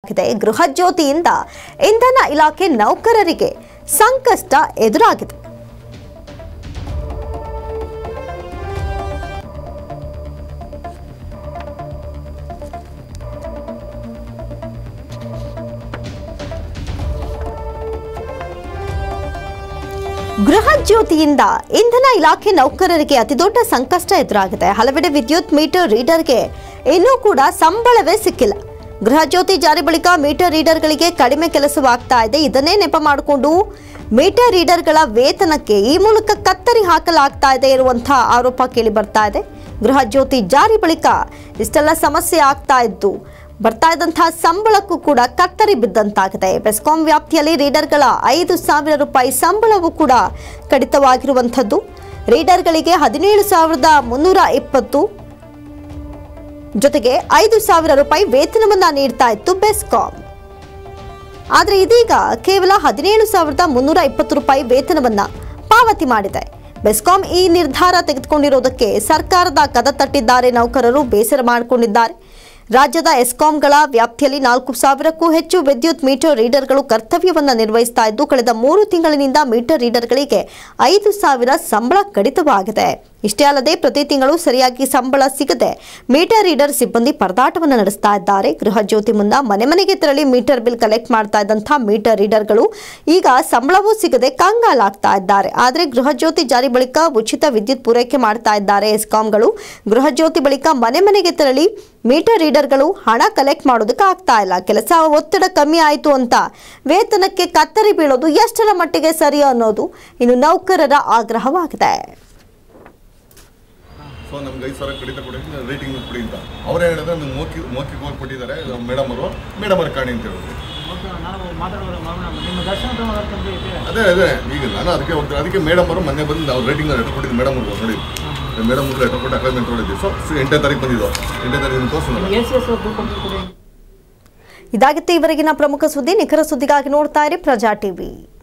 ಇದೆ ಗೃಹ ಜ್ಯೋತಿಯಿಂದ ಇಂಧನ ಇಲಾಖೆ ನೌಕರರಿಗೆ ಸಂಕಷ್ಟ ಎದುರಾಗಿದೆ ಗೃಹ ಜ್ಯೋತಿಯಿಂದ ಇಂಧನ ಇಲಾಖೆ ನೌಕರರಿಗೆ ಅತಿದೊಡ್ಡ ಸಂಕಷ್ಟ ಎದುರಾಗಿದೆ ಹಲವೆಡೆ ವಿದ್ಯುತ್ ಮೀಟರ್ ರೀಡರ್ಗೆ ಇನ್ನೂ ಕೂಡ ಸಂಬಳವೇ ಸಿಕ್ಕಿಲ್ಲ ಗೃಹ ಜ್ಯೋತಿ ಜಾರಿ ಬಳಿಕ ಮೀಟರ್ ರೀಡರ್ಗಳಿಗೆ ಕಡಿಮೆ ಕೆಲಸವಾಗ್ತಾ ಇದೆ ಇದನ್ನೇ ನೆಪ ಮಾಡಿಕೊಂಡು ಮೀಟರ್ ರೀಡರ್ಗಳ ವೇತನಕ್ಕೆ ಈ ಮೂಲಕ ಕತ್ತರಿ ಹಾಕಲಾಗ್ತಾ ಇದೆ ಇರುವಂತಹ ಆರೋಪ ಕೇಳಿ ಬರ್ತಾ ಇದೆ ಗೃಹ ಜ್ಯೋತಿ ಜಾರಿ ಬಳಿಕ ಇಷ್ಟೆಲ್ಲ ಸಮಸ್ಯೆ ಆಗ್ತಾ ಇದ್ದು ಬರ್ತಾ ಇದ್ದಂತಹ ಸಂಬಳಕ್ಕೂ ಕೂಡ ಕತ್ತರಿ ಬಿದ್ದಂತಾಗಿದೆ ಬೆಸ್ಕಾಂ ವ್ಯಾಪ್ತಿಯಲ್ಲಿ ರೀಡರ್ಗಳ ಐದು ಸಾವಿರ ರೂಪಾಯಿ ಸಂಬಳವೂ ಕೂಡ ಕಡಿತವಾಗಿರುವಂಥದ್ದು ರೀಡರ್ಗಳಿಗೆ ಹದಿನೇಳು ಸಾವಿರದ ಮುನ್ನೂರ ಇಪ್ಪತ್ತು ಜೊತೆಗೆ ಐದು ಸಾವಿರ ರೂಪಾಯಿ ವೇತನವನ್ನ ನೀಡ್ತಾ ಇತ್ತು ಬೆಸ್ಕಾಂ ಆದರೆ ಇದೀಗ ಕೇವಲ ಹದಿನೇಳು ಸಾವಿರದ ಮುನ್ನೂರ ಇಪ್ಪತ್ತು ರೂಪಾಯಿ ವೇತನವನ್ನ ಪಾವತಿ ಮಾಡಿದೆ ಬೆಸ್ಕಾಂ ಈ ನಿರ್ಧಾರ ತೆಗೆದುಕೊಂಡಿರುವುದಕ್ಕೆ ಸರ್ಕಾರದ ಕದ ತಟ್ಟಿದ್ದಾರೆ ನೌಕರರು ಬೇಸರ ಮಾಡಿಕೊಂಡಿದ್ದಾರೆ ರಾಜ್ಯದ ಎಸ್ಕಾಂಗಳ ವ್ಯಾಪ್ತಿಯಲ್ಲಿ ನಾಲ್ಕು ಸಾವಿರಕ್ಕೂ ಹೆಚ್ಚು ವಿದ್ಯುತ್ ಮೀಟರ್ ರೀಡರ್ಗಳು ಕರ್ತವ್ಯವನ್ನು ನಿರ್ವಹಿಸ್ತಾ ಇದ್ದು ಕಳೆದ ಮೂರು ತಿಂಗಳಿನಿಂದ ಮೀಟರ್ ರೀಡರ್ಗಳಿಗೆ ಐದು ಸಾವಿರ ಸಂಬಳ ಕಡಿತವಾಗಿದೆ ಇಷ್ಟೇ ಅಲ್ಲದೆ ಪ್ರತಿ ತಿಂಗಳು ಸರಿಯಾಗಿ ಸಂಬಳ ಸಿಗದೆ ಮೀಟರ್ ರೀಡರ್ ಸಿಬ್ಬಂದಿ ಪರದಾಟವನ್ನು ನಡೆಸ್ತಾ ಇದ್ದಾರೆ ಗೃಹ ಜ್ಯೋತಿ ಮುನ್ನ ಮನೆ ಮನೆಗೆ ತೆರಳಿ ಮೀಟರ್ ಬಿಲ್ ಕಲೆಕ್ಟ್ ಮಾಡ್ತಾ ಇದ್ದಂತಹ ಮೀಟರ್ ರೀಡರ್ಗಳು ಈಗ ಸಂಬಳವೂ ಸಿಗದೆ ಕಂಗಾಲಾಗ್ತಾ ಇದ್ದಾರೆ ಆದರೆ ಗೃಹ ಜ್ಯೋತಿ ಜಾರಿ ಬಳಿಕ ಉಚಿತ ವಿದ್ಯುತ್ ಪೂರೈಕೆ ಮಾಡ್ತಾ ಇದ್ದಾರೆ ಎಸ್ಕಾಂಗಳು ಗೃಹ ಜ್ಯೋತಿ ಬಳಿಕ ಮನೆ ಮನೆಗೆ ತೆರಳಿ ಮೀಟರ್ ರೀಡರ್ಗಳು ಹಣ ಕಲೆಕ್ಟ್ ಮಾಡೋದಕ್ಕೆ ಆಗ್ತಾ ಇಲ್ಲ ಕೆಲಸ ಒತ್ತಡ ಕಮ್ಮಿ ಆಯಿತು ಅಂತ ವೇತನಕ್ಕೆ ಕತ್ತರಿ ಬೀಳೋದು ಎಷ್ಟರ ಮಟ್ಟಿಗೆ ಸರಿ ಅನ್ನೋದು ಇನ್ನು ನೌಕರರ ಆಗ್ರಹವಾಗಿದೆ ಸೊ ನಮ್ಗೆ ಐದು ಸಾವಿರ ಕಡಿತ ಕೊಡಿ ರೇಟಿಂಗ್ ಕೊಡಿ ಅಂತ ಅವ್ರು ಹೇಳಿದ್ರೆ ನಮ್ಗೆ ಮೋಕಿ ಮೋಕಿಗೆ ಹೋಗಿ ಕೊಟ್ಟಿದ್ದಾರೆ ಮೇಡಮ್ ಅವರು ಮೇಡಮ್ ಅವ್ರ ಕಾಣಿ ಅಂತ ಹೇಳಿದ್ರು ಓಕೆ ನಾನು ಮಾತಾಡೋದು ಮಾಡೋಣ ನಿಮ್ಮ ದರ್ಶನ ಮಾತಾಡ್ಕೊಂಡು ಇದೆ ಅದೇ ಅದೇ ಈಗ ನಾನು ಅದಕ್ಕೆ ಹೋಗ್ತೀನಿ ಅದಕ್ಕೆ ಮೇಡಮ್ ಅವರು ಮೊನ್ನೆ ಬಂದು ಅವ್ರು ರೇಟಿಂಗ್ ಲೆಟರ್ ಕೊಟ್ಟಿದ್ದು ಮೇಡಮ್ ಅವರು ನೋಡಿ ಮೇಡಮ್ ಅವರು ಲೆಟರ್ ಕೊಟ್ಟು ಅಪಾಯಿಂಟ್ಮೆಂಟ್ ಹೊಡಿದ್ವಿ ಸೊ ಎಂಟನೇ ತಾರೀಕು ಬಂದಿದ್ದು ಎಂಟನೇ ತಾರೀಕು ತೋರಿಸೋಣ ಎಸ್ ಎಸ್ ದುಡ್ಡು ಕೊಟ್ಟು ಕೊಡಿ ಇದಾಗಿತ್ತು ಇವರೆಗಿನ ಪ್ರಮುಖ ಸುದ್ದಿ ನಿಖರ ಸುದ್ದಿಗಾಗಿ ನೋಡ್ತಾ ಇರಿ ಪ್ರಜಾ ಟಿವಿ